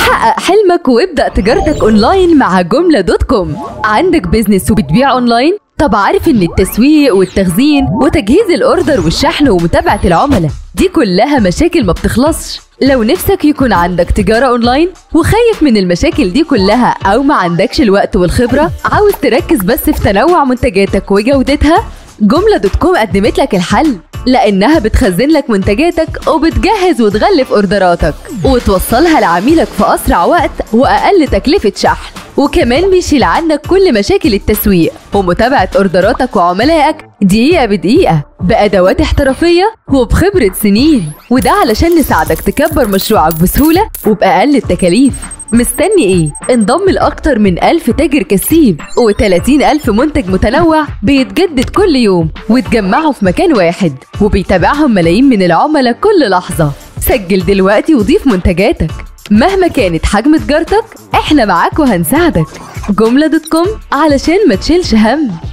حقق حلمك وابدأ تجارتك اونلاين مع جملة دوت كوم عندك بيزنس وبتبيع اونلاين؟ طب عارف ان التسويق والتخزين وتجهيز الاوردر والشحن ومتابعة العملاء دي كلها مشاكل ما بتخلصش لو نفسك يكون عندك تجارة اونلاين وخايف من المشاكل دي كلها او ما عندكش الوقت والخبرة عاوز تركز بس في تنوع منتجاتك وجودتها جملة دوت كوم قدمت لك الحل لأنها بتخزن لك منتجاتك وبتجهز وتغلف أوردراتك وتوصلها لعميلك في أسرع وقت وأقل تكلفة شحن وكمان بيشيل عنك كل مشاكل التسويق ومتابعة أوردراتك وعملائك دقيقة بدقيقة بأدوات احترافية وبخبرة سنين وده علشان نساعدك تكبر مشروعك بسهولة وبأقل التكاليف مستني ايه؟ انضم لأكتر من ألف تاجر كسيب و30 ألف منتج متنوع بيتجدد كل يوم وتجمعوا في مكان واحد وبيتابعهم ملايين من العملاء كل لحظة سجل دلوقتي وضيف منتجاتك مهما كانت حجم تجارتك احنا معاك وهنساعدك جملة دوت كوم علشان ما تشيلش هم